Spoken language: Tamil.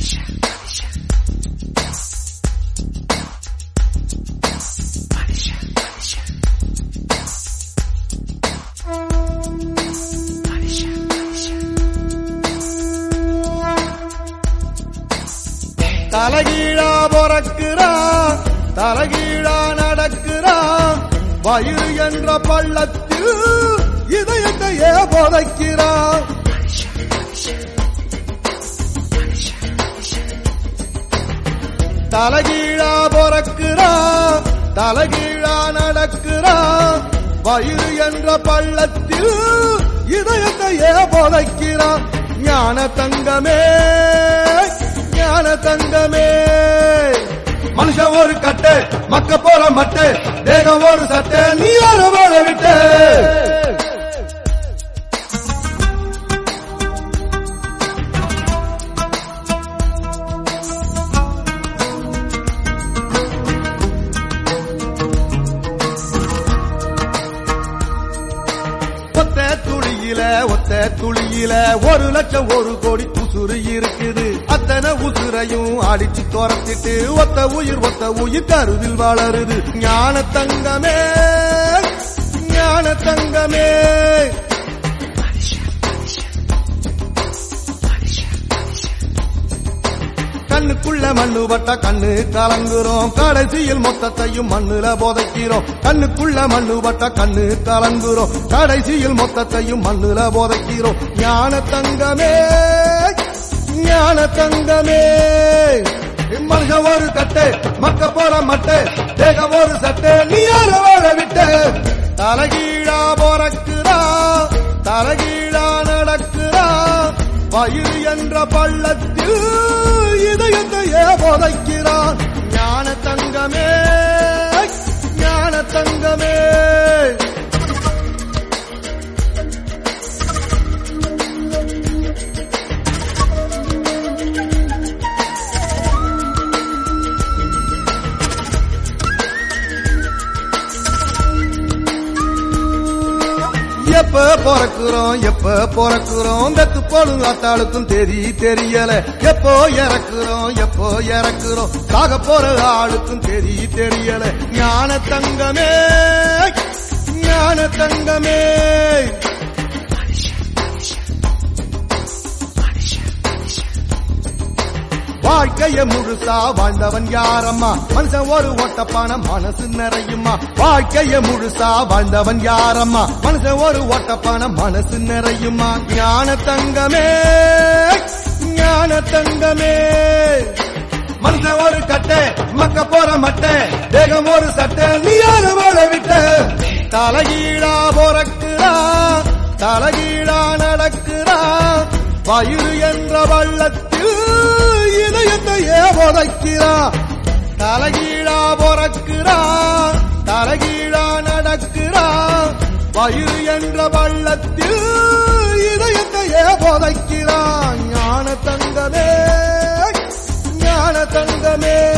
தலகீழா பொறக்கிறான் தலகீழா நடக்கிறான் வயிறு என்ற பள்ளத்தில் இதயத்தையே புதைக்கிறான் தலகீழா பொறக்கிறான் தலகீழா நடக்கிறான் வயிறு என்ற பள்ளத்தில் இதயத்தையே புதைக்கிறான் ஞான தங்கமே ஞான தங்கமே மனுஷன் ஒரு கட்டு மக்க போல மட்டு தேகம் ஒரு சட்டை நீ ஒரு போல விட்டு ஒத்த துளியில ஒத்த துளியில ஒரு லட்சம் ஒரு கோடி உசுறு இருக்குது அத்தனை உசுரையும் அடிச்சு துரத்திட்டு ஒத்த உயிர் ஒத்த உயிர் கருவில் வளருது ஞான தங்கமே ஞான தங்கமே கண்ணுக்குள்ள மண்ணு பட்டா கண்ணு கலங்குறோம் கடைசியில் மொத்தத்தையும் மண்ணுல போதைக்கிறோம் கண்ணுக்குள்ள மண்ணு பட்டா கண்ணு கலங்குறோம் கடைசியில் மொத்தத்தையும் மண்ணுல போதைக்கிறோம் ஞான தங்கமே ஞான தங்கமே மனுஷன் ஒரு கட்டு மக்க போற மட்டு தேகம் ஒரு சட்டு நீ யார வாழ விட்டு தலகீழா போறக்குறா தலகீழா நடக்குறா வயிறு என்ற பள்ளத்தில் இதயத்தையே புதைக்கிறான் ஞான தங்கமே ஞான தங்கமே எப்ப பிறக்குறோம் எப்ப பிறக்குறோம் தத்து போடும் அத்தாளுக்கும் தெரி தெரியல எப்போ இறக்குறோம் எப்போ இறக்குறோம் சாக போற ஆளுக்கும் தெரி தெரியல ஞான தங்கமே ஞான தங்கமே வாழ்க்கைய முழுசா வாழ்ந்தவன் யாரம்மா மனுஷன் ஒரு ஓட்டப்பான மனசு நிறையுமா வாழ்க்கைய முழுசா வாழ்ந்தவன் யாரம்மா மனுஷன் ஒரு ஓட்டப்பான மனசு நிறையுமா ஞான தங்கமே ஞான தங்கமே மனுஷன் ஒரு கட்டை மக்க போற மட்டை தேகம் ஒரு சட்டை நீ யாரு வாழ விட்ட தலைகீழா போறக்குறா தலைகீழா நடக்குறா வயிறு என்ற வள்ளத்தில் இதயத்தையே புதைக்கிறா தலைகீழா பொறக்கிறா தலைகீழா நடக்கிறா வயிறு என்ற வள்ளத்தில் இதயத்தையே புதைக்கிறா ஞான தங்கமே ஞான தங்கமே